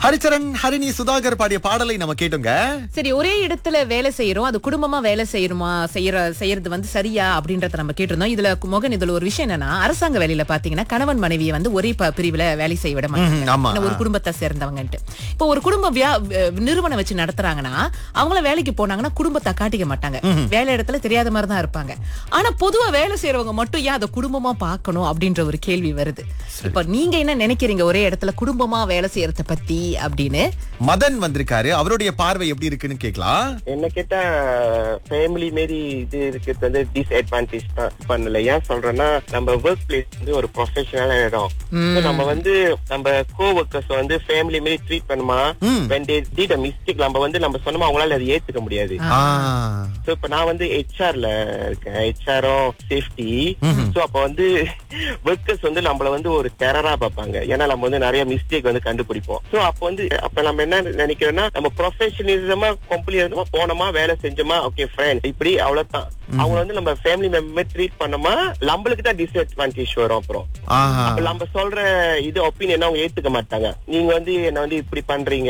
ஹரிச்சரன் ஹரிணி சுதாகர் பாடிய பாடலை நம்ம கேட்டோங்க சரி ஒரே இடத்துல வேலை செய்யறோம் அது குடும்பமா வேலை செய்யணுமா செய்யற செய்யறது வந்து சரியா அப்படின்றத நம்ம கேட்டிருந்தோம் இதுல மோகன் இதுல ஒரு விஷயம் என்னன்னா அரசாங்க வேலையில பாத்தீங்கன்னா கணவன் மனைவியை வந்து ஒரே ப- பிரிவுல வேலை செய்ய விட மாட்டாங்க ம்ஹும், ஆமா. ஏன்னா ஒரு குடும்பத்தை சேர்ந்தவங்கன்ட்டு இப்போ ஒரு குடும்ப வியா- வி- நிறுவனம் வச்சு நடத்துறாங்கன்னா அவங்கள வேலைக்கு போனாங்கன்னா குடும்பத்தை காட்டிக்க மாட்டாங்க வேலை இடத்துல தெரியாத மாதிரி தான் இருப்பாங்க ஆனா பொதுவா வேலை செய்யறவங்க மட்டும் ஏன் அதை குடும்பமா பார்க்கணும் அப்படின்ற ஒரு கேள்வி வருது இப்ப நீங்க என்ன நினைக்கிறீங்க ஒரே இடத்துல குடும்பமா வேலை செய்யறத பத்தி அப்படின்னு மதன் வந்திருக்காரு அவருடைய பார்வை எப்படி இருக்குன்னு கேக்கலாம் என்ன கேட்டா ஃபேமிலி மாரி இது இருக்கிறது வந்து டிஸ்அட்வான்டேஜ் தான் பண்ணல ஏன் சொல்றேன்னா நம்ம ஒர்க் பிளேஸ் வந்து ஒரு ப்ரொஃபஷனல் இடம் So நம்ம வந்து நம்ம கோ ஒர்க்கர்ஸ் வந்து ஃபேமிலி மாரி ட்ரீட் பண்ணுமா when they did a mistake நம்ம வந்து நம்ம சொன்னோமா அவங்களால அதை ஏத்துக்க முடியாது ஆ. சோ இப்ப நான் வந்து ஹெச்ஆர்ல இருக்கேன் ஹெச்ஆரும் சேஃப்டி சோ அப்ப வந்து ஒர்க்கர்ஸ் வந்து நம்மள வந்து ஒரு டெரரா பார்ப்பாங்க ஏன்னா நம்ம வந்து நிறைய மிஸ்டேக் வந்து கண்டுபிடிப்போம் சோ அப்ப வந்து அப்ப நம்ம என்ன நினைக்கிறோம்னா நம்ம ப்ரொஃபஷனலிசமா கம்பெனி போனோமா வேலை செஞ்சோமா ஓகே ஃப்ரெண்ட் இப்படி அவ்வளவுதான் அவங்க வந்து நம்ம ஃபேமிலி மெம்பர் ட்ரீட் பண்ணோமா நம்மளுக்கு தான் டிஸ்அட்வான்டேஜ் வரும் அப்புறம் ஆஹா. அப்ப நம்ம சொல்ற இது ஒப்பீனியன் அவங்க ஏத்துக்க மாட்டாங்க நீங்க வந்து என்ன வந்து இப்படி பண்றீங்க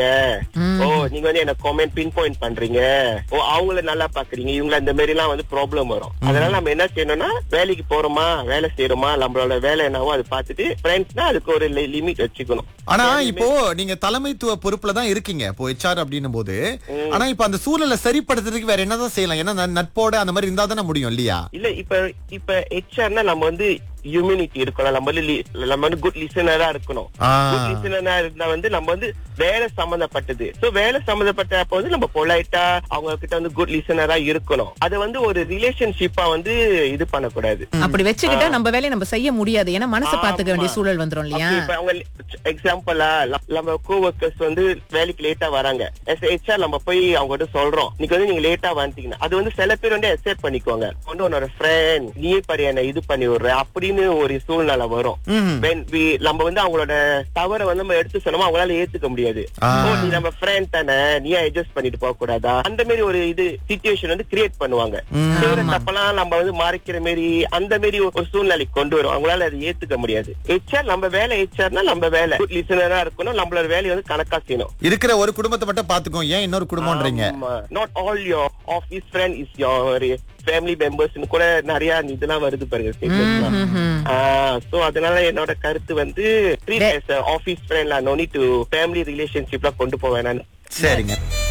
ஓ நீங்க வந்து என்ன கமெண்ட் பின் பாயிண்ட் பண்றீங்க ஓ அவங்கள நல்லா பாக்குறீங்க இவங்கள இந்த மாதிரி எல்லாம் வந்து ப்ராப்ளம் வரும் அதனால நம்ம என்ன செய்யணும்னா வேலைக்கு போறோமா வேலை செய்யறோமா நம்மளோட வேலை என்னவோ அதை பார்த்துட்டு ஃப்ரெண்ட்ஸ்னா அதுக்கு ஒரு லிமிட் வச்சுக்கணும் ஆனா இப்போ நீங்க தலைமைத்துவ பொறுப்புல தான் இருக்கீங்க இப்போ ஹெச்ஆர் அப்படின்னும் போது ஆனா இப்ப அந்த சூழலை சரிப்படுத்துறதுக்கு வேற என்னதான் செய்யலாம் ஏன்னா ந- நட்போட அந்த மாதிரி இருந்தா தானே முடியும் இல்லையா இல்ல இப்ப இப்ப ஹெச்ஆர்னா நம்ம வந்து ஹியூமினிட்டி இருக்கணும் நம்ம வந்து li- நம்ம வந்து குட் லிசனரா இருக்கணும் ஆ. குட் லிசனரா இருந்தா வந்து நம்ம வந்து வேலை சம்பந்தப்பட்டது சோ வேலை சம்பந்தப்பட்ட அப்ப வந்து நம்ம பொலைட்டா அவங்க கிட்ட வந்து குட் லிசனரா இருக்கணும் அது வந்து ஒரு ரிலேஷன்ஷிப்பா வந்து இது பண்ணக்கூடாது அப்படி வச்சுக்கிட்டா நம்ம வேலையை நம்ம செய்ய முடியாது ஏன்னா மனசை பாத்துக்க வேண்டிய ஆமா. சூழல் வந்துரும் இல்லையா அப்படி இப்ப அவங்க எக்ஸாம்பிளா நம்ம கோ ஒர்க்கர்ஸ் வந்து வேலைக்கு லேட்டா வராங்க ஹெச்ஆர் நம்ம போய் அவங்க கிட்ட சொல்றோம் நீங்க வந்து நீங்க லேட்டா வந்துட்டீங்கன்னா அது வந்து சில பேர் வந்து அக்செப்ட் பண்ணிக்குவாங்க வந்து உன்னோட ஃப்ரெண்ட் நீயே பாரு என்ன இது பண்ணி விடுற அப்படின்னு ஒரு சூழ்நிலை வரும் When we- நம்ம வந்து அவங்களோட தவறை வந்து நம்ம எடுத்து சொன்னோமா அவங்களால ஏத்துக்க முடியாது ஆ. ஓ நீ நம்ம ஃப்ரெண்ட் தானே நீ அட்ஜஸ்ட் பண்ணிட்டு போக கூடாதா அந்த மாதிரி ஒரு இது சுச்சுவேஷன் வந்து கிரியேட் பண்ணுவாங்க செய்யற தப்பெல்லாம் நம்ம வந்து மறைக்கிற மாதிரி அந்த மாதிரி ஒரு சூழ்நிலைக்கு கொண்டு வரும் அவங்களால அதை ஏத்துக்க முடியாது ஹெச்ஆர் நம்ம வேலை ஹெச்ஆர்னா நம்ம வேலை குட் லிசனரா இருக்கணும் நம்மளோட வேலையை வந்து கணக்கா செய்யணும் இருக்கிற ஒரு குடும்பத்தை மட்டும் பாத்துக்கோ ஏன் இன்னொரு குடும்பம்ன்றீங்க not all your office friend is your family members கூட நிறைய இதெல்லாம் வருது பாருங்க statements எல்லாம். சோ அதனால என்னோட கருத்து வந்து treat office friend no need to family ரிலேஷன்ஷிப்லாம் கொண்டு போவேன் நான் சரிங்க